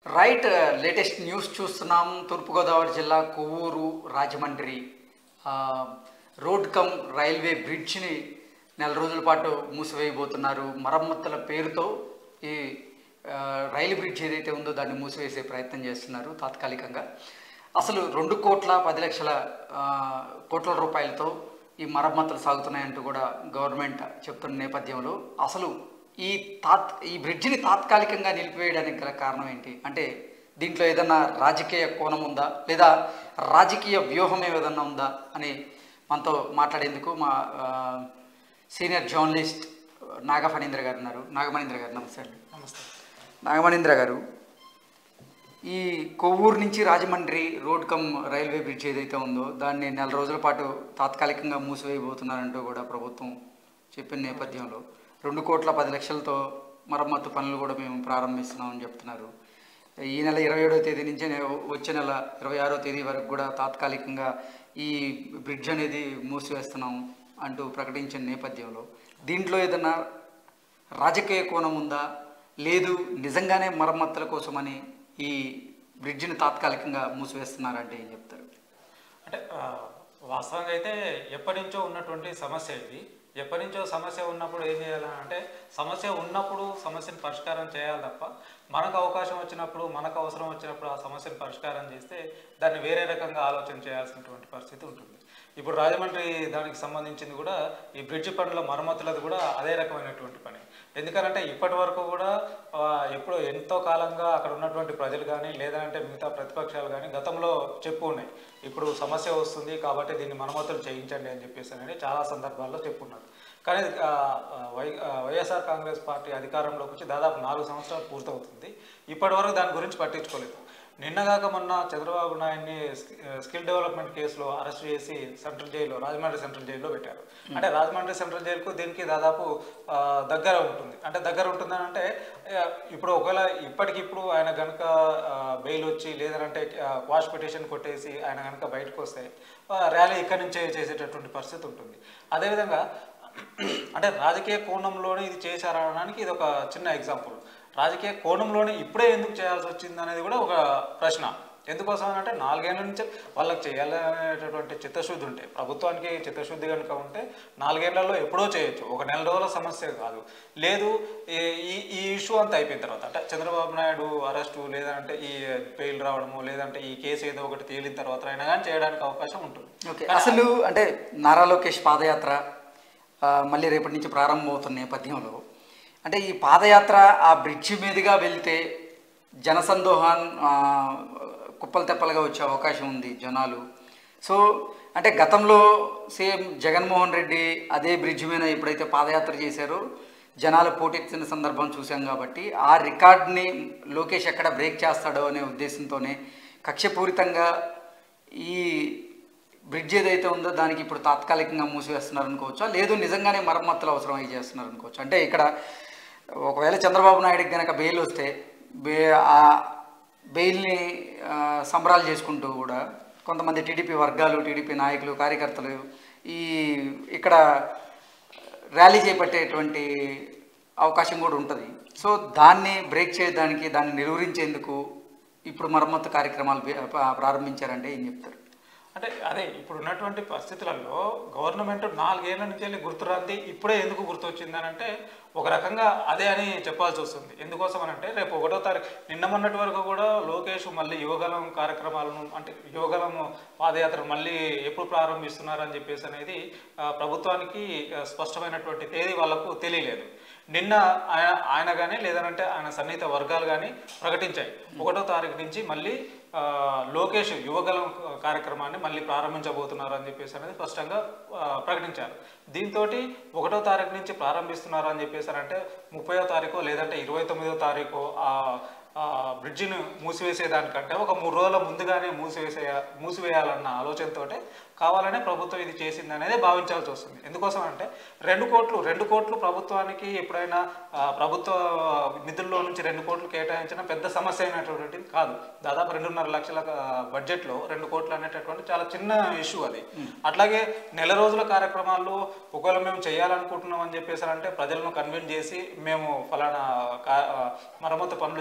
right latest news చూస్తున్నాం తూర్పుగోదావరి జిల్లా కొవ్వూరు రాజమండ్రి ఆ, రోడ్ కమ్ రైల్వే బ్రిడ్జ్ని నెల రోజుల పాటు మూసివేయబోతున్నారు మరమ్మతుల పేరుతో ఈ ఆ, రైలు బ్రిడ్జ్ ఏదైతే ఉందో దాన్ని మూసివేసే ప్రయత్నం చేస్తున్నారు తాత్కాలికంగా అసలు రెండు కోట్ల పది లక్షల ఆ, కోట్ల రూపాయలతో ఈ మరమ్మతులు సాగుతున్నాయంటూ కూడా గవర్నమెంట్ చెప్తున్న నేపథ్యంలో అసలు ఈ తాత్ ఈ బ్రిడ్జిని తాత్కాలికంగా నిలిపివేయడానికి గల కారణం ఏంటి అంటే దీంట్లో ఏదన్నా రాజకీయ కోణం ఉందా లేదా రాజకీయ వ్యూహం ఏదన్నా ఉందా అని మనతో మాట్లాడేందుకు మా ఆ, సీనియర్ జర్నలిస్ట్ నాగఫణీంద్ర గారు ఉన్నారు నాగమణీంద్ర గారు నమస్తే అండి నమస్తే నాగమణీంద్ర గారు ఈ కొవ్వూరు నుంచి Rajahmundry road cum railway bridge ఏదైతే ఉందో దాన్ని నెల రోజుల పాటు తాత్కాలికంగా మూసివేయబోతున్నారంటూ కూడా ప్రభుత్వం చెప్పిన నేపథ్యంలో రెండు కోట్ల పది లక్షలతో మరమ్మతు పనులు కూడా మేము ప్రారంభిస్తున్నామని చెప్తున్నారు ఈ నెల ఇరవై ఏడవ తేదీ నుంచి నే- వచ్చే నెల ఇరవై ఆరో తేదీ వరకు కూడా తాత్కాలికంగా ఈ బ్రిడ్జ్ అనేది మూసివేస్తున్నాం అంటూ ప్రకటించిన నేపథ్యంలో దీంట్లో ఏదైనా రాజకీయ కోణం ఉందా లేదు నిజంగానే మరమ్మతుల కోసమని ఈ బ్రిడ్జిని తాత్కాలికంగా మూసివేస్తున్నారంటే ఏం చెప్తారు అంటే ఆ, వాస్తవంగా అయితే ఎప్పటి నుంచో ఉన్నటువంటి సమస్య ఇది ఎప్పటి నుంచో సమస్య ఉన్నప్పుడు ఏం చేయాలని అంటే సమస్య ఉన్నప్పుడు సమస్యను పరిష్కారం చేయాలి తప్ప మనకు అవకాశం వచ్చినప్పుడు మనకు అవసరం వచ్చినప్పుడు ఆ సమస్యను పరిష్కారం చేస్తే దాన్ని వేరే రకంగా ఆలోచన చేయాల్సినటువంటి పరిస్థితి ఉంటుంది ఇప్పుడు రాజమండ్రి దానికి సంబంధించింది కూడా ఈ బ్రిడ్జి పనుల మరమ్మతులది కూడా అదే రకమైనటువంటి పని ఎందుకంటే ఇప్పటి వరకు కూడా ఆ, ఎప్పుడు ఎంతో కాలంగా అక్కడ ఉన్నటువంటి ప్రజలు కానీ లేదంటే మిగతా ప్రతిపక్షాలు కానీ గతంలో చెప్పు ఉన్నాయి ఇప్పుడు సమస్య వస్తుంది కాబట్టి దీన్ని మరమ్మతులు చేయించండి అని చెప్పేసి అనేది చాలా సందర్భాల్లో చెప్పున్నారు కానీ ఆ, ఆ, వై ఆ, వైఎస్ఆర్ కాంగ్రెస్ పార్టీ అధికారంలోకి వచ్చి దాదాపు నాలుగు సంవత్సరాలు పూర్తవుతుంది ఇప్పటి వరకు దాని గురించి పట్టించుకోలేదు నిన్నగాక మొన్న చంద్రబాబు నాయుడిని స్కి- స్కిల్ డెవలప్మెంట్ కేసులో అరెస్ట్ చేసి సెంట్రల్ జైల్లో రాజమండ్రి సెంట్రల్ జైల్లో పెట్టారు అంటే రాజమండ్రి సెంట్రల్ జైలుకు దీనికి దాదాపు ఆ, దగ్గర ఉంటుంది అంటే దగ్గర ఉంటుందని అంటే ఆ, ఇప్పుడు ఒకవేళ ఇప్పటికిప్పుడు ఆయన కనుక బెయిల్ వచ్చి లేదంటే వాష్ పిటిషన్ కొట్టేసి ఆయన కనుక బయటకు వస్తే ఆ, ర్యాలీ ఇక్కడి నుంచే చేసేటటువంటి పరిస్థితి ఉంటుంది అదేవిధంగా అంటే రాజకీయ కోణంలోనే ఇది చేశారనడానికి ఇది ఒక చిన్న ఎగ్జాంపుల్ రాజకీయ కోణంలోనే ఇప్పుడే ఎందుకు చేయాల్సి వచ్చింది అనేది కూడా ఒక ప్రశ్న ఎందుకోసం అంటే నాలుగేళ్ల నుంచి వాళ్ళకి చేయాలనేటటువంటి చిత్తశుద్ధి ఉంటే ప్రభుత్వానికి చిత్తశుద్ధి కనుక ఉంటే నాలుగేళ్లలో ఎప్పుడో చేయొచ్చు ఒక నెల రోజుల సమస్య కాదు లేదు ఈ- ఈ ఈ ఇష్యూ అంతా అయిపోయిన తర్వాత అంటే చంద్రబాబు నాయుడు అరెస్టు లేదంటే ఈ బెయిల్ రావడము లేదంటే ఈ కేసు ఏదో ఒకటి తేలిన తర్వాత అయినా కానీ చేయడానికి అవకాశం ఉంటుంది ఓకే అసలు అంటే నారా లోకేష్ పాదయాత్ర ఆ, మళ్ళీ రేపటి నుంచి ప్రారంభమవుతున్న నేపథ్యంలో అంటే ఈ పాదయాత్ర ఆ బ్రిడ్జి మీదుగా వెళ్తే జనసందోహం ఆ, కుప్పలు తెప్పలుగా వచ్చే అవకాశం ఉంది జనాలు సో అంటే గతంలో సేమ్ జగన్మోహన్ రెడ్డి అదే బ్రిడ్జ్ మీద ఎప్పుడైతే పాదయాత్ర చేశారో జనాలు పోటెత్తిన సందర్భం చూసాం కాబట్టి ఆ రికార్డ్ని లోకేష్ ఎక్కడ బ్రేక్ చేస్తాడో అనే ఉద్దేశంతోనే కక్షపూరితంగా ఈ బ్రిడ్జ్ ఏదైతే ఉందో దానికి ఇప్పుడు తాత్కాలికంగా మూసివేస్తున్నారు అనుకోవచ్చా లేదు నిజంగానే మరమ్మతులు అవసరం అయి చేస్తున్నారు అనుకోవచ్చు అంటే ఇక్కడ ఒకవేళ చంద్రబాబు నాయుడుకి గనక బెయిల్ వస్తే బే ఆ బెయిల్ని ఆ, సంబరాలు చేసుకుంటూ కూడా కొంతమంది టీడీపీ వర్గాలు టీడీపీ నాయకులు కార్యకర్తలు ఈ ఇక్కడ ర్యాలీ చేపట్టేటువంటి అవకాశం కూడా ఉంటుంది సో దాన్ని బ్రేక్ చేయడానికి దాన్ని నిలువరించేందుకు ఇప్పుడు మరమ్మతు కార్యక్రమాలు బే- ప- ప్రారంభించారంటే ఏం చెప్తారు అంటే అదే ఇప్పుడు ఉన్నటువంటి పరిస్థితులలో గవర్నమెంట్ నాలుగేళ్ల నుంచి వెళ్ళి గుర్తురాంది ఇప్పుడే ఎందుకు గుర్తొచ్చింది అని అంటే ఒక రకంగా అదే అని చెప్పాల్సి వస్తుంది ఎందుకోసం అని అంటే రేపు ఒకటో తారీఖు నిన్న మొన్నటి వరకు కూడా లోకేష్ మళ్ళీ యువగలం కార్యక్రమాలను అంటే యువగలం పాదయాత్ర మళ్ళీ ఎప్పుడు ప్రారంభిస్తున్నారు అని చెప్పేసి అనేది ఆ, ప్రభుత్వానికి ఆ, స్పష్టమైనటువంటి తేదీ వాళ్ళకు తెలియలేదు నిన్న ఆయన ఆయన కానీ లేదనంటే ఆయన సన్నిహిత వర్గాలు కానీ ప్రకటించాయి ఒకటో తారీఖు నుంచి మళ్ళీ ఆ, లోకేష్ యువగలం కార్యక్రమాన్ని మళ్ళీ ప్రారంభించబోతున్నారు అని చెప్పేసి అనేది స్పష్టంగా ఆ, ప్రకటించారు దీంతో ఒకటో తారీఖు నుంచి ప్రారంభిస్తున్నారు అని చెప్పేసారంటే ముప్పయో తారీఖు లేదంటే ఇరవై తొమ్మిదో తారీఖు ఆ ఆ బ్రిడ్జిని మూసివేసేదానికంటే ఒక మూడు రోజుల ముందుగానే మూసివేసే మూసివేయాలన్న ఆలోచనతోటే కావాలనే ప్రభుత్వం ఇది చేసింది అనేది భావించాల్సి వస్తుంది ఎందుకోసం అంటే రెండు కోట్లు రెండు కోట్లు ప్రభుత్వానికి ఎప్పుడైనా ఆ, ప్రభుత్వ నిధుల్లో నుంచి రెండు కోట్లు కేటాయించిన పెద్ద సమస్య అయినటువంటిది కాదు దాదాపు రెండున్నర లక్షల ఆ, బడ్జెట్లో రెండు కోట్లు అనేటటువంటి చాలా చిన్న ఇష్యూ అది అట్లాగే నెల రోజుల కార్యక్రమాల్లో ఒకవేళ మేము చేయాలనుకుంటున్నాం అని చెప్పేసి అంటే ప్రజలను కన్విన్స్ చేసి మేము ఫలానా కా- ఆ, మరమ్మతు పనులు చేయాలనుకుంటున్నాం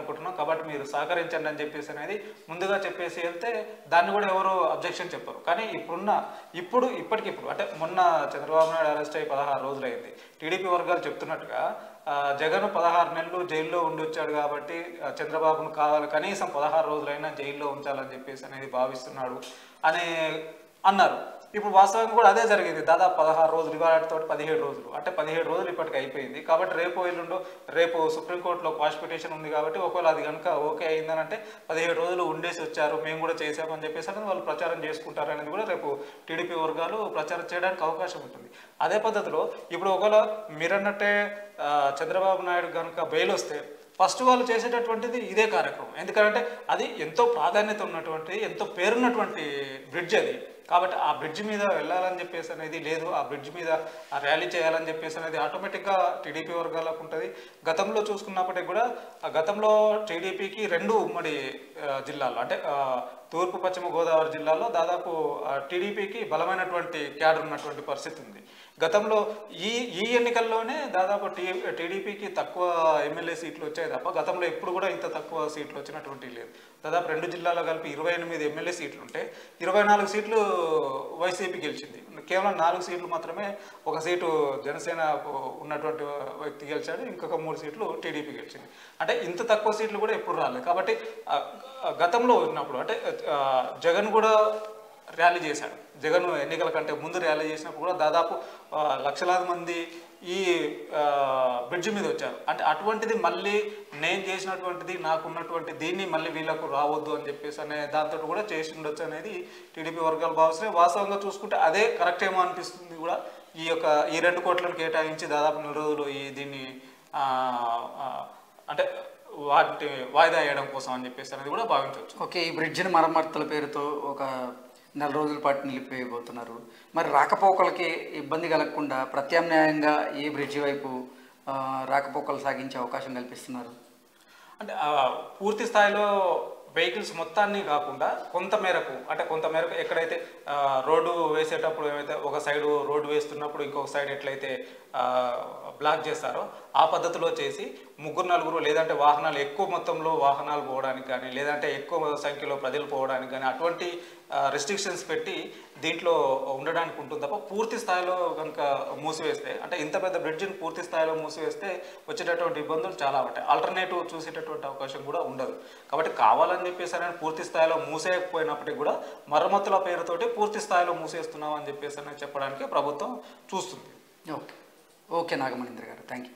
చేయాలనుకుంటున్నాం కాబట్టి మీరు సహకరించండి అని చెప్పేసి అనేది ముందుగా చెప్పేసి వెళ్తే దాన్ని కూడా ఎవరు అబ్జెక్షన్ చెప్పరు కానీ ఇప్పుడున్న ఇప్పుడు ఇప్పటికిప్పుడు అంటే మొన్న చంద్రబాబు నాయుడు అరెస్ట్ అయ్యి పదహారు రోజులు అయింది టీడీపీ వర్గాలు చెప్తున్నట్టుగా ఆ, జగన్ పదహారు నెలలు జైల్లో ఉండి వచ్చాడు కాబట్టి ఆ, చంద్రబాబును కావాలి కనీసం పదహారు రోజులైనా జైల్లో ఉంచాలని చెప్పేసి అనేది భావిస్తున్నాడు అని అన్నారు ఇప్పుడు వాస్తవంగా కూడా అదే జరిగింది దాదాపు పదహారు రోజులు ఇవాళతో పదిహేడు రోజులు అంటే పదిహేడు రోజులు ఇప్పటికి అయిపోయింది కాబట్టి రేపు ఎల్లుండో రేపు సుప్రీంకోర్టులో క్వాష్ పిటిషన్ ఉంది కాబట్టి ఒకవేళ అది కనుక ఓకే అయిందని అంటే పదిహేడు రోజులు ఉండేసి వచ్చారు మేము కూడా చేసామని చెప్పేసి అనేది వాళ్ళు ప్రచారం చేసుకుంటారు అనేది కూడా రేపు టీడీపీ వర్గాలు ప్రచారం చేయడానికి అవకాశం ఉంటుంది అదే పద్ధతిలో ఇప్పుడు ఒకవేళ మీరన్నట్టే ఆ, చంద్రబాబు నాయుడు కనుక బెయిల్ వస్తే ఫస్ట్ వాళ్ళు చేసేటటువంటిది ఇదే కార్యక్రమం ఎందుకంటే అది ఎంతో ప్రాధాన్యత ఉన్నటువంటి ఎంతో పేరున్నటువంటి బ్రిడ్జ్ అది కాబట్టి ఆ బ్రిడ్జ్ మీద వెళ్ళాలని చెప్పేసి అనేది లేదు ఆ బ్రిడ్జ్ మీద ఆ ర్యాలీ చేయాలని చెప్పేసి అనేది ఆటోమేటిక్గా టీడీపీ వర్గాలకు ఉంటుంది గతంలో చూసుకున్నప్పటికీ కూడా ఆ గతంలో టీడీపీకి రెండు ఉమ్మడి ఆ, జిల్లాల్లో అంటే ఆ, తూర్పు పశ్చిమ గోదావరి జిల్లాలో దాదాపు ఆ, టీడీపీకి బలమైనటువంటి క్యాడర్ ఉన్నటువంటి పరిస్థితి ఉంది గతంలో ఈ ఈ ఎన్నికల్లోనే దాదాపు టీ టీడీపీకి తక్కువ ఎమ్మెల్యే సీట్లు వచ్చాయి తప్ప గతంలో ఎప్పుడు కూడా ఇంత తక్కువ సీట్లు వచ్చినటువంటి లేదు దాదాపు రెండు జిల్లాలో కలిపి ఇరవై ఎనిమిది ఎమ్మెల్యే సీట్లు ఉంటే ఇరవై నాలుగు సీట్లు వైసీపీ గెలిచింది కేవలం నాలుగు సీట్లు మాత్రమే ఒక సీటు జనసేన ఉన్నటువంటి వ్యక్తి గెలిచాడు ఇంకొక మూడు సీట్లు టీడీపీ గెలిచింది అంటే ఇంత తక్కువ సీట్లు కూడా ఎప్పుడు రాలేదు కాబట్టి ఆ, ఆ, గతంలో ఉన్నప్పుడు అంటే ఆ, జగన్ కూడా ర్యాలీ చేశాడు జగన్ ఎన్నికల కంటే ముందు ర్యాలీ చేసినప్పుడు కూడా దాదాపు ఆ, లక్షలాది మంది ఈ ఆ, బ్రిడ్జ్ మీద వచ్చారు అంటే అటువంటిది మళ్ళీ నేను చేసినటువంటిది నాకున్నటువంటి దీన్ని మళ్ళీ వీళ్ళకు రావద్దు అని చెప్పేసి అనే దాంతో కూడా చేసి ఉండొచ్చు అనేది టీడీపీ వర్గాలు భావిస్తున్నాయి వాస్తవంగా చూసుకుంటే అదే కరెక్ట్ ఏమో అనిపిస్తుంది కూడా ఈ యొక్క ఈ రెండు కోట్లను కేటాయించి దాదాపు నెల రోజులు ఈ దీన్ని ఆ, ఆ, అంటే వాటి వాయిదా వేయడం కోసం అని చెప్పేసి అనేది కూడా భావించవచ్చు ఓకే ఈ బ్రిడ్జిని మరమ్మతుల పేరుతో ఒక నెల రోజుల పాటు నిలిపివేయబోతున్నారు మరి రాకపోకలకి ఇబ్బంది కలగకుండా ప్రత్యామ్నాయంగా ఈ బ్రిడ్జి వైపు ఆ, రాకపోకలు సాగించే అవకాశం కల్పిస్తున్నారు అంటే ఆ, పూర్తి స్థాయిలో వెహికల్స్ మొత్తాన్ని కాకుండా కొంత మేరకు అంటే కొంత మేరకు ఎక్కడైతే ఆ, రోడ్డు వేసేటప్పుడు ఏమైతే ఒక సైడ్ రోడ్డు వేస్తున్నప్పుడు ఇంకొక సైడ్ ఎట్లయితే ఆ, బ్లాక్ చేస్తారో ఆ పద్ధతిలో చేసి ముగ్గురు నలుగురు లేదంటే వాహనాలు ఎక్కువ మొత్తంలో వాహనాలు పోవడానికి కానీ లేదంటే ఎక్కువ సంఖ్యలో ప్రజలు పోవడానికి కానీ అటువంటి రెస్ట్రిక్షన్స్ పెట్టి దీంట్లో ఉండడానికి ఉంటుంది తప్ప పూర్తి స్థాయిలో కనుక మూసివేస్తే అంటే ఇంత పెద్ద బ్రిడ్జిని పూర్తి స్థాయిలో మూసివేస్తే వచ్చేటటువంటి ఇబ్బందులు చాలా ఉంటాయి ఆల్టర్నేటివ్ చూసేటటువంటి అవకాశం కూడా ఉండదు కాబట్టి కావాలని చెప్పేసి అని పూర్తి స్థాయిలో మూసేయకపోయినప్పటికీ కూడా మరమ్మతుల పేరుతోటి పూర్తి స్థాయిలో మూసేస్తున్నాం అని చెప్పేసి అని చెప్పడానికి ప్రభుత్వం చూస్తుంది ఓకే ఓకే నాగమణీంద్ర గారు థ్యాంక్ యూ